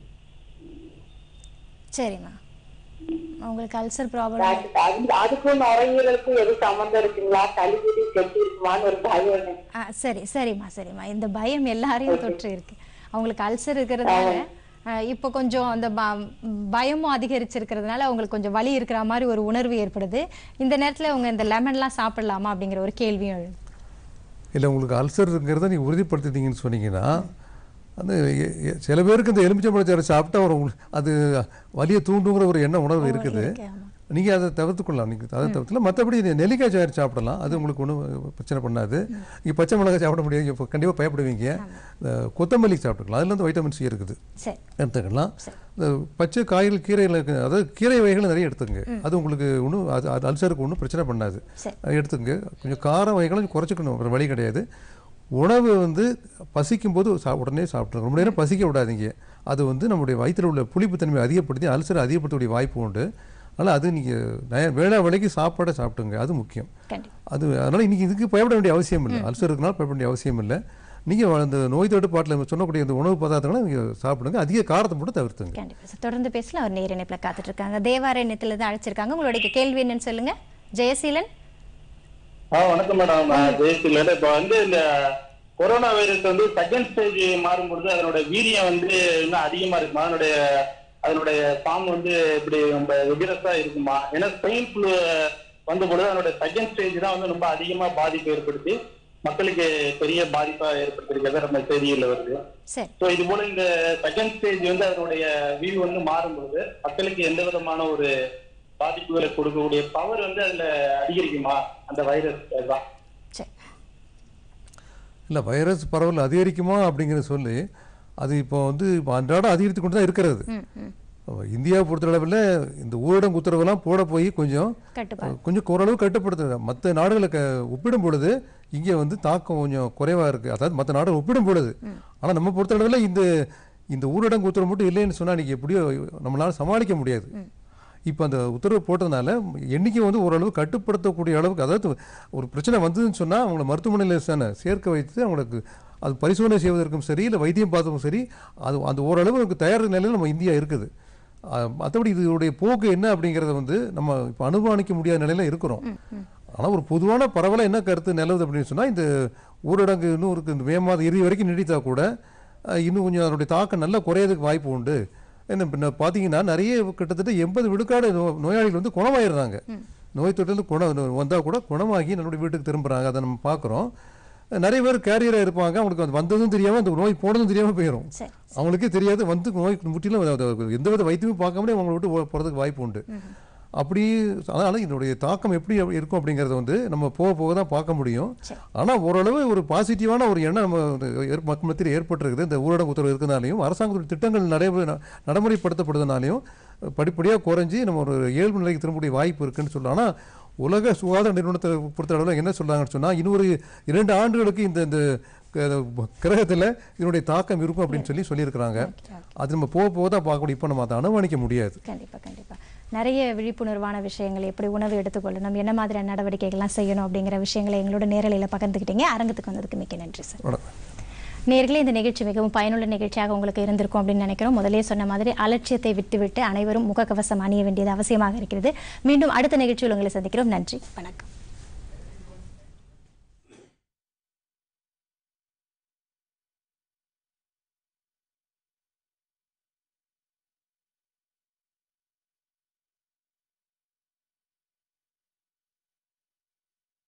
சரிம்மா உங்களுக்கு அல்சர் ப்ராப்ளம் டாக்டர், அது- அதுக்கும் நுரையீரலுக்கும் எது சம்மந்தம் இருக்குங்களா கழிவுடி கெட்டி இருக்குமான்னு ஒரு பயம் எனக்கு. ஆ சரி சரிம்மா சரிம்மா இந்த பயம் எல்லாரையும் தொற்று இருக்கு அவங்களுக்கு அல்சர் இருக்கிறதுனால ஆ, இப்போ கொஞ்சம் அந்த ப- பயமும் அதிகரிச்சிருக்கிறதுனால அவங்களுக்கு கொஞ்சம் வலி இருக்கிற மாதிரி ஒரு உணர்வு ஏற்படுது இந்த நேரத்துல அவங்க இந்த லெமன்லாம் சாப்பிடலாமா அப்படிங்கிற ஒரு கேள்வியும் எழுது இல்லை உங்களுக்கு அல்சருங்கிறத நீங்கள் உறுதிப்படுத்திட்டீங்கன்னு சொன்னீங்கன்னா அந்த எ- எ- சில பேருக்கு இந்த எலுமிச்சம்பழச்சாறு சாப்பிட்டா ஒரு உள்- அது வலியை தூண்டுங்கிற ஒரு எண்ண உணர்வு இருக்குது இருக்கு, ஆமா. நீங்கள் அதை தவிர்த்துக்கொள்ளலாம் நீங்கள் அதை தவிர்த்துக்கலாம் மற்றபடி இது நெல்லிக்காய் சாறு சாப்பிடலாம் அது உங்களுக்கு ஒன்றும் பிரச்சனை பண்ணாது நீங்கள் பச்சை மிளகாய் சாப்பிட முடியாது இப்போ கண்டிப்பாக பயப்படுவீங்க இந்த கொத்தமல்லி சாப்பிட்டுக்கலாம் அதுல இருந்து வைட்டமின் சி இருக்குது சரி எடுத்துக்கலாம் இந்த பச்சை காய்கள் கீரையில் இருக்கு அதாவது கீரை வகைகள் நிறைய எடுத்துங்க அது உங்களுக்கு ஒன்றும் அது அது அல்சருக்கு ஒன்றும் பிரச்சனை பண்ணாது சரி. அது எடுத்துங்க கொஞ்சம் கார வகைகளும் குறைச்சிக்கணும் வேறு வழி கிடையாது உணவு வந்து பசிக்கும் போது சா உடனே சாப்பிட்ருங்க ரொம்ப நேரம் பசிக்க விடாதீங்க அது வந்து நம்முடைய வயிற்றில் உள்ள புளிப்புத்தன்மையை அதிகப்படுத்தி அல்சரை அதிகப்படுத்தக்கூடிய வாய்ப்பு உண்டு அதனால் அது நீங்கள் வேளா வேலைக்கு சாப்பாடை சாப்பிட்டுங்க அது முக்கியம் கண்டிப்பா அது அதனால் இன்றைக்கி இதுக்கு பயப்பட வேண்டிய அவசியம் இல்லை அல்சர் இருக்குனால பயப்பட வேண்டிய அவசியம் இல்லை நீங்கள் அந்த நோய் தடுப்பாட்டில் சொன்னக்கூடிய இந்த உணவு பதார்த்தங்களை நீங்கள் சாப்பிடுங்க அதிக காரத்தை மட்டும் தவிர்த்துங்க கண்டிப்பா சார் தொடர்ந்து பேசலாம் அவர் நேர் இணைப்புல காத்துட்டு இருக்காங்க தேவாரண்யத்துல தான் அழைச்சிருக்காங்க உங்களுடைய கேள்வி என்னன்னு சொல்லுங்க ஜெயசீலன் ஆ வணக்கம் மேடம் நான் ஜெயசீலன் இப்போ வந்து இந்த கொரோனா வைரஸ் வந்து செகண்ட் ஸ்டேஜ் மாறும்பொழுது அதனோட வீரியம் வந்து இன்னும் அதிகமா இருக்குமா அதனுடைய அதனுடைய ஃபார்ம் வந்து இப்படி ரொம்ப விகிரஸா இருக்குமா ஏன்னா ஸ்பெயின் ஃப்ளூ வந்த பொழுது அதனுடைய செகண்ட் ஸ்டேஜ் தான் வந்து ரொம்ப அதிகமா பாதிப்பு ஏற்படுத்தி மக்களுக்கு பெரிய பாதிப்பா ஏற்படுத்திருக்கிறத நம்ம செய்தியில் வருது சரி ஸோ இது போல இந்த செகண்ட் ஸ்டேஜ் வந்து அதனுடைய வியூ வந்து மாறும்பொழுது மக்களுக்கு எந்த விதமான ஒரு பாதிப்புகளை கொடுக்கக்கூடிய பவர் வந்து அதுல அதிகரிக்குமா அந்த வைரஸ் தான் சரி இல்லை வைரஸ் பரவல் அதிகரிக்குமா அப்படிங்கிறத சொல்லி அது இப்போ வந்து இப்போ அன்றாடம் அதிகரித்து கொண்டு தான் இருக்கிறது ம் ம் இந்தியாவை பொறுத்தளவில் இந்த ஊரடங்கு உத்தரவெல்லாம் போட போய் கொஞ்சம் கட்டுப்பாடு கொஞ்சம் ஓரளவு கட்டுப்படுத்துது மற்ற நாடுகளை க ஒப்பிடும் பொழுது இங்கே வந்து தாக்கம் கொஞ்சம் குறைவாக இருக்குது அதாவது மற்ற நாடுகள் ஒப்பிடும் பொழுது ஆனால் நம்ம பொறுத்தளவில் இந்த இந்த ஊரடங்கு உத்தரவு மட்டும் இல்லைன்னு சொன்னால் இன்றைக்கி எப்படியோ நம்மளால சமாளிக்க முடியாது இப்போ அந்த உத்தரவு போட்டதுனால எண்ணிக்கை வந்து ஓரளவு கட்டுப்படுத்தக்கூடிய அளவுக்கு அதாவது ஒரு பிரச்சனை வந்ததுன்னு சொன்னால் அவங்கள மருத்துவமனையில் தானே சேர்க்க வைத்து அவங்களுக்கு அது பரிசோதனை செய்வதற்கும் சரி இல்லை வைத்தியம் பார்த்ததும் சரி அது அந்த ஓரளவு நமக்கு தயார் நிலையில் நம்ம இந்தியா இருக்குது அஹ் மற்றபடி இதனுடைய போக்கு என்ன அப்படிங்கிறத வந்து நம்ம இப்போ அனுமானிக்க முடியாத நிலையில இருக்கிறோம் ஆனால் ஒரு பொதுவான பரவலாக என்ன கருத்து நிலவுது அப்படின்னு சொன்னால் இந்த ஊரடங்கு இன்னும் இருக்கு இந்த மே மாதம் இறுதி வரைக்கும் நீடித்தா கூட அஹ் இன்னும் கொஞ்சம் அதனுடைய தாக்கம் நல்லா குறையறதுக்கு வாய்ப்பு உண்டு என்ன பின்ன பார்த்தீங்கன்னா நிறைய கிட்டத்தட்ட எண்பது விழுக்காடு நோ- நோயாளிகள் வந்து குணமாயிடுறாங்க நோய் தொட்டிலிருந்து குணம் வந்தால் கூட குணமாகி நம்மளுடைய வீட்டுக்கு திரும்புகிறாங்க அதை நம்ம பார்க்குறோம் நிறைய பேர் கேரியராக இருப்பாங்க அவங்களுக்கு அது வந்ததும் தெரியாமல் அந்த நோய் போனதும் தெரியாமல் போயிடும் சரி அவங்களுக்கே தெரியாது வந்து நோய் முற்றிலும் அது- அது எந்தவித வைத்தியமும் பார்க்காமலே அவங்களை விட்டு போ- போறதுக்கு வாய்ப்பு உண்டு அப்படி அதனால இதனுடைய தாக்கம் எப்படி இருக்கும் அப்படிங்கறத வந்து நம்ம போக போக தான் பார்க்க முடியும் சரி. ஆனா ஓரளவு ஒரு பாசிட்டிவான ஒரு எண்ணம் நம்ம வந்து ஏற்- மக்கள் மத்தியில் ஏற்பட்டிருக்குது இந்த ஊரடங்கு உத்தரவு இருக்கிறதுனாலையும் அரசாங்கத்துடைய திட்டங்கள் நடைமுறை நடைமுறைப்படுத்தப்படுறதுனாலையும் படிப்படியாக குறைஞ்சி நம்ம ஒரு இயல்பு நிலைக்கு திரும்பக்கூடிய வாய்ப்பு இருக்குன்னு சொல்லலாம் ஆனா உலக சுகாதார நிறுவனத்தை பொறுத்தளவில் என்ன சொல்றாங்கன்னு சொன்னா இன்னொரு இரண்டு ஆண்டுகளுக்கு இந்த இந்த கிரகத்தில் இதனுடைய தாக்கம் இருக்கும் அப்படின்னு சொல்லி சொல்லியிருக்கிறாங்க அது நம்ம போக போக தான் பார்க்க முடியும் இப்போ நம்ம அதை அனுமானிக்க முடியாது கண்டிப்பா கண்டிப்பா நிறைய விழிப்புணர்வான விஷயங்கள் எப்படி உணவு எடுத்துக்கொள்ளணும் என்ன மாதிரியான நடவடிக்கைகள்லாம் செய்யணும் அப்படிங்கிற விஷயங்களை எங்களோட நேரலையில பகிர்ந்துக்கிட்டீங்க அரங்கத்துக்கு வந்ததுக்கு மிக்க நன்றி சார் வணக்கம் நேர்களே இந்த நிகழ்ச்சி மிகவும் பயனுள்ள நிகழ்ச்சியாக உங்களுக்கு இருந்திருக்கும் அப்படின்னு நினைக்கிறோம் முதலே சொன்ன மாதிரி அலட்சியத்தை விட்டுவிட்டு அனைவரும் முகக்கவசம் அணிய வேண்டியது அவசியமாக இருக்கிறது மீண்டும் அடுத்த நிகழ்ச்சியில் உங்களை சந்திக்கிறோம் நன்றி வணக்கம்